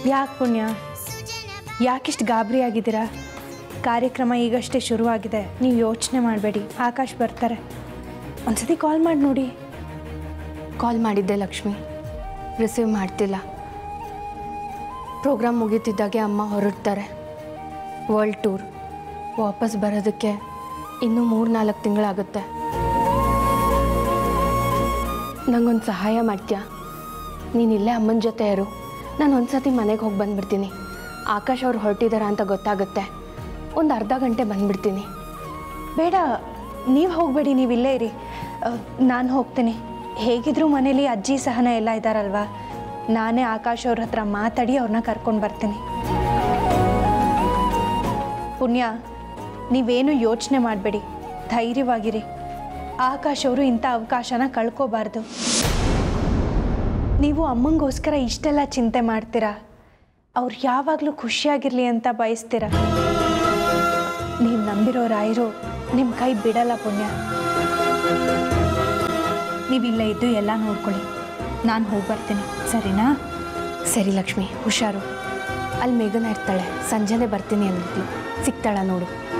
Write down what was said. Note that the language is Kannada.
ಯಾಕೆ ಪುಣ್ಯ ಯಾಕಿಷ್ಟು ಗಾಬರಿ ಆಗಿದ್ದೀರಾ ಕಾರ್ಯಕ್ರಮ ಈಗಷ್ಟೇ ಶುರುವಾಗಿದೆ ನೀವು ಯೋಚನೆ ಮಾಡಬೇಡಿ ಆಕಾಶ್ ಬರ್ತಾರೆ ಒಂದ್ಸತಿ ಕಾಲ್ ಮಾಡಿ ನೋಡಿ ಕಾಲ್ ಮಾಡಿದ್ದೆ ಲಕ್ಷ್ಮಿ ರಿಸೀವ್ ಮಾಡ್ತಿಲ್ಲ ಪ್ರೋಗ್ರಾಮ್ ಮುಗೀತಿದ್ದಾಗೆ ಅಮ್ಮ ಹೊರಡ್ತಾರೆ ವರ್ಲ್ಡ್ ಟೂರ್ ವಾಪಸ್ ಬರೋದಕ್ಕೆ ಇನ್ನೂ ಮೂರು ನಾಲ್ಕು ತಿಂಗಳಾಗುತ್ತೆ ನಂಗೊಂದು ಸಹಾಯ ಮಾಡ್ತೀಯಾ ನೀನು ಇಲ್ಲೇ ಅಮ್ಮನ ಜೊತೆ ಇರು ನಾನು ಒಂದ್ಸತಿ ಮನೆಗೆ ಹೋಗಿ ಬಂದ್ಬಿಡ್ತೀನಿ ಆಕಾಶ್ ಅವ್ರು ಹೊರಟಿದಾರ ಅಂತ ಗೊತ್ತಾಗುತ್ತೆ ಒಂದು ಅರ್ಧ ಗಂಟೆ ಬಂದ್ಬಿಡ್ತೀನಿ ಬೇಡ ನೀವು ಹೋಗಬೇಡಿ ನೀವು ಇಲ್ಲೇ ಇರಿ ನಾನು ಹೋಗ್ತೀನಿ ಹೇಗಿದ್ರೂ ಮನೇಲಿ ಅಜ್ಜಿ ಸಹನ ಎಲ್ಲ ಇದ್ದಾರಲ್ವಾ ನಾನೇ ಆಕಾಶ್ ಅವ್ರ ಹತ್ರ ಮಾತಾಡಿ ಅವ್ರನ್ನ ಕರ್ಕೊಂಡು ಬರ್ತೀನಿ ಪುಣ್ಯ ನೀವೇನು ಯೋಚನೆ ಮಾಡಬೇಡಿ ಧೈರ್ಯವಾಗಿರಿ ಆಕಾಶ್ ಅವರು ಇಂಥ ಅವಕಾಶನ ಕಳ್ಕೋಬಾರ್ದು ನೀವು ಅಮ್ಮಂಗೋಸ್ಕರ ಇಷ್ಟೆಲ್ಲ ಚಿಂತೆ ಮಾಡ್ತೀರಾ ಅವ್ರು ಯಾವಾಗಲೂ ಖುಷಿಯಾಗಿರಲಿ ಅಂತ ಬಯಸ್ತೀರಾ ನೀವು ನಂಬಿರೋ ರಾಯರು ನಿಮ್ಮ ಕೈ ಬಿಡಲ್ಲ ಪುಣ್ಯ ನೀವಿಲ್ಲ ಇದ್ದು ಎಲ್ಲ ನೋಡ್ಕೊಳ್ಳಿ ನಾನು ಹೋಗಿ ಬರ್ತೀನಿ ಸರಿನಾ ಸರಿ ಲಕ್ಷ್ಮಿ ಹುಷಾರು ಅಲ್ಲಿ ಮೇಘನ ಇರ್ತಾಳೆ ಸಂಜೆನೆ ಬರ್ತೀನಿ ಅಂದಿದ್ಲು ಸಿಗ್ತಾಳ ನೋಡು